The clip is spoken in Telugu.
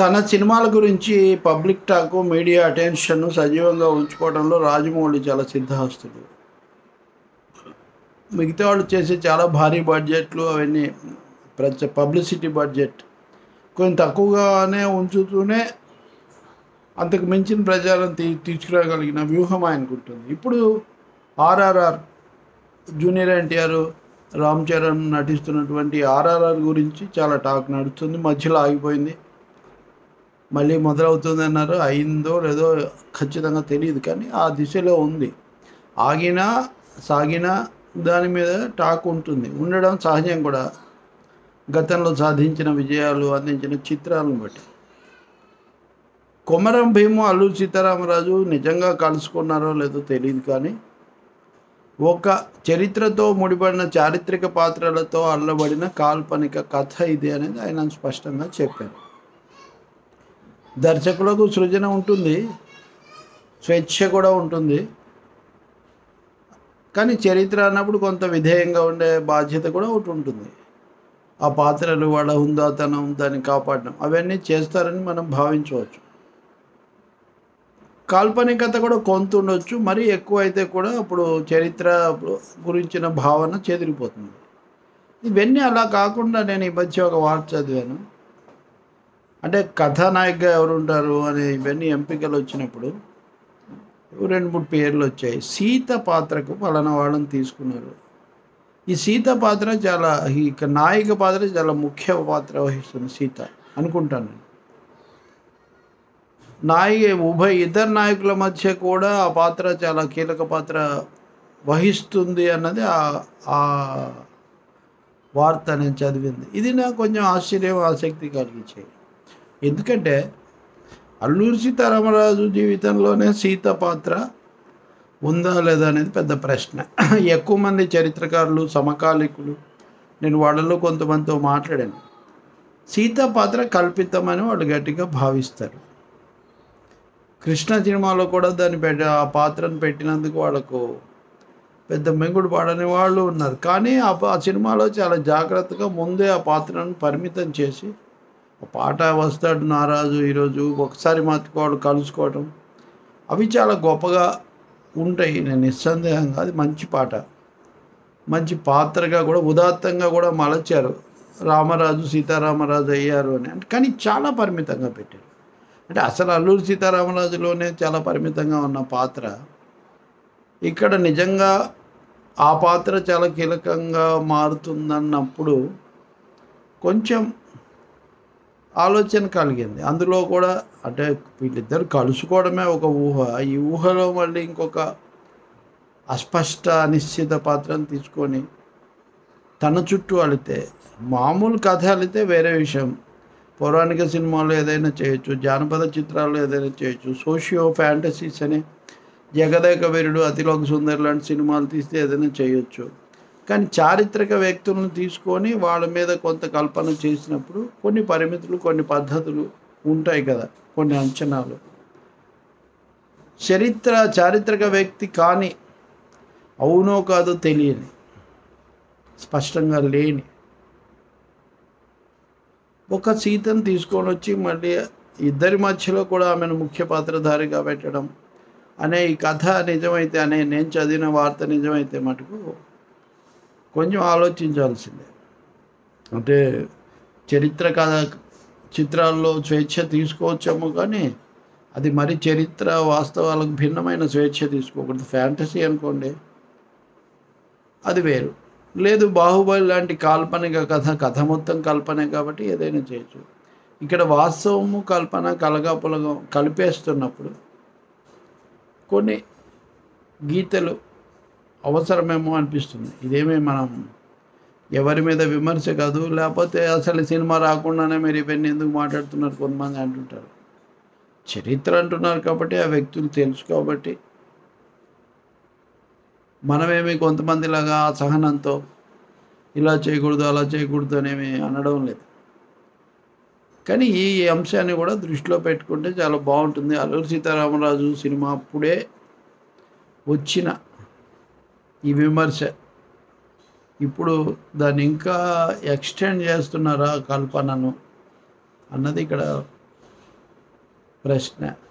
తన సినిమాల గురించి పబ్లిక్ టాక్ మీడియా అటెన్షన్ సజీవంగా ఉంచుకోవడంలో రాజమౌళి చాలా సిద్ధహస్తుడు మిగతా వాళ్ళు చేసే చాలా భారీ బడ్జెట్లు అవన్నీ ప్రచ పబ్లిసిటీ బడ్జెట్ కొంచెం తక్కువగానే ఉంచుతూనే అంతకు మించిన ప్రచారం తీ తీసుకురాగలిగిన వ్యూహం ఆయనకు ఉంటుంది ఇప్పుడు ఆర్ఆర్ఆర్ జూనియర్ ఎన్టీఆర్ రామ్ చరణ్ నటిస్తున్నటువంటి ఆర్ఆర్ఆర్ గురించి చాలా టాక్ నడుస్తుంది మధ్యలో ఆగిపోయింది మళ్ళీ మొదలవుతుంది అన్నారు అయిందో లేదో ఖచ్చితంగా తెలియదు కానీ ఆ దిశలో ఉంది ఆగినా సాగినా దాని మీద టాక్ ఉంటుంది ఉండడం సహజం కూడా గతంలో సాధించిన విజయాలు అందించిన చిత్రాలను బట్టి కొమరం భీము అల్లూరి సీతారామరాజు నిజంగా కలుసుకున్నారో లేదో తెలియదు కానీ ఒక చరిత్రతో ముడిపడిన చారిత్రక పాత్రలతో అల్లబడిన కాల్పనిక కథ ఇది అనేది ఆయన స్పష్టంగా చెప్పారు దర్శకులకు సృజన ఉంటుంది స్వేచ్ఛ కూడా ఉంటుంది కానీ చరిత్ర అన్నప్పుడు కొంత విధేయంగా ఉండే బాధ్యత కూడా ఒకటి ఉంటుంది ఆ పాత్రలు వాళ్ళ హుందాతనం దాన్ని కాపాడడం అవన్నీ చేస్తారని మనం భావించవచ్చు కాల్పనికత కూడా కొంత ఉండొచ్చు మరీ ఎక్కువ అయితే కూడా అప్పుడు చరిత్ర గురించిన భావన చెదిరిపోతుంది ఇవన్నీ అలా కాకుండా నేను ఈ మధ్య ఒక వార్త చదివాను అంటే కథానాయకగా ఎవరు ఉంటారు అనే ఇవన్నీ ఎంపికలు వచ్చినప్పుడు రెండు మూడు పేర్లు వచ్చాయి సీత పాత్రకు పలానా వాళ్ళని తీసుకున్నారు ఈ సీత పాత్ర చాలా ఈ నాయిక పాత్ర చాలా ముఖ్య పాత్ర వహిస్తుంది సీత అనుకుంటాను నేను నాయ ఉభయ ఇద్దరు నాయకుల మధ్య కూడా ఆ పాత్ర చాలా కీలక పాత్ర వహిస్తుంది అన్నది ఆ- ఆ వార్త నేను చదివింది ఇది నాకు కొంచెం ఆశ్చర్యం ఆసక్తి కలిగించాయి ఎందుకంటే అల్లూరి సీతారామరాజు జీవితంలోనే సీత పాత్ర ఉందా లేదా అనేది పెద్ద ప్రశ్న ఎక్కువ మంది చరిత్రకారులు సమకాలికులు నేను వాళ్ళలో కొంతమందితో మాట్లాడాను సీత పాత్ర కల్పితమని వాళ్ళు గట్టిగా భావిస్తారు కృష్ణ సినిమాలో కూడా దాన్ని పెట్టి ఆ పాత్రను పెట్టినందుకు వాళ్ళకు పెద్ద మెంగుడు పాడని వాళ్ళు ఉన్నారు కానీ ఆ ప- ఆ సినిమాలో చాలా జాగ్రత్తగా ముందే ఆ పాత్రను పరిమితం చేసి ఆ పాట వస్తాడు నారాజు ఈరోజు ఒకసారి మాత్రం వాళ్ళు కలుసుకోవడం అవి చాలా గొప్పగా ఉంటాయి నేను నిస్సందేహంగా అది మంచి పాట మంచి పాత్రగా కూడా ఉదాత్తంగా కూడా మలచారు రామరాజు సీతారామరాజు అయ్యారు అని అంటే కానీ చాలా పరిమితంగా పెట్టారు అంటే అసలు అల్లూరి సీతారామరాజులోనే చాలా పరిమితంగా ఉన్న పాత్ర ఇక్కడ నిజంగా ఆ పాత్ర చాలా కీలకంగా మారుతుందన్నప్పుడు కొంచెం ఆలోచన కలిగింది అందులో కూడా అంటే వీళ్ళిద్దరు కలుసుకోవడమే ఒక ఊహ ఈ ఊహలో మళ్ళీ ఇంకొక అస్పష్ట అనిశ్చిత పాత్రను తీసుకొని తన చుట్టూ అలితే మామూలు కథ అలితే వేరే విషయం పౌరాణిక సినిమాలు ఏదైనా చేయొచ్చు జానపద చిత్రాలు ఏదైనా చేయొచ్చు సోషియో ఫ్యాంటసీస్ అని జగదేక వీరుడు అతిలోక సుందర్ లాంటి సినిమాలు తీస్తే ఏదైనా చేయొచ్చు కానీ చారిత్రక వ్యక్తులను తీసుకొని వాళ్ళ మీద కొంత కల్పన చేసినప్పుడు కొన్ని పరిమితులు కొన్ని పద్ధతులు ఉంటాయి కదా కొన్ని అంచనాలు చరిత్ర చారిత్రక వ్యక్తి కానీ అవునో కాదో తెలియని స్పష్టంగా లేని ఒక సీతను తీసుకొని వచ్చి మళ్ళీ ఇద్దరి మధ్యలో కూడా ఆమెను ముఖ్య పాత్రధారిగా పెట్టడం అనే ఈ కథ నిజమైతే అనే నేను చదివిన వార్త నిజమైతే మటుకు కొంచెం ఆలోచించాల్సిందే అంటే చరిత్ర కథ చిత్రాల్లో స్వేచ్ఛ తీసుకోవచ్చేమో కానీ అది మరి చరిత్ర వాస్తవాలకు భిన్నమైన స్వేచ్ఛ తీసుకోకూడదు ఫ్యాంటసీ అనుకోండి అది వేరు లేదు బాహుబలి లాంటి కాల్పనిక కథ కథ మొత్తం కల్పనే కాబట్టి ఏదైనా చేయొచ్చు ఇక్కడ వాస్తవము కల్పన కలగాపులగం కలిపేస్తున్నప్పుడు కొన్ని గీతలు అవసరమేమో అనిపిస్తుంది ఇదేమీ మనం ఎవరి మీద విమర్శ కాదు లేకపోతే అసలు సినిమా రాకుండానే మీరు ఇవన్నీ ఎందుకు మాట్లాడుతున్నారు కొంతమంది అంటుంటారు చరిత్ర అంటున్నారు కాబట్టి ఆ వ్యక్తులు తెలుసు కాబట్టి మనమేమి కొంతమందిలాగా అసహనంతో ఇలా చేయకూడదు అలా చేయకూడదు అనేమి అనడం లేదు కానీ ఈ అంశాన్ని కూడా దృష్టిలో పెట్టుకుంటే చాలా బాగుంటుంది అల్లూరి సీతారామరాజు సినిమా అప్పుడే వచ్చిన ఈ విమర్శ ఇప్పుడు దాన్ని ఇంకా ఎక్స్టెండ్ చేస్తున్నారా కల్పనను అన్నది ఇక్కడ ప్రశ్న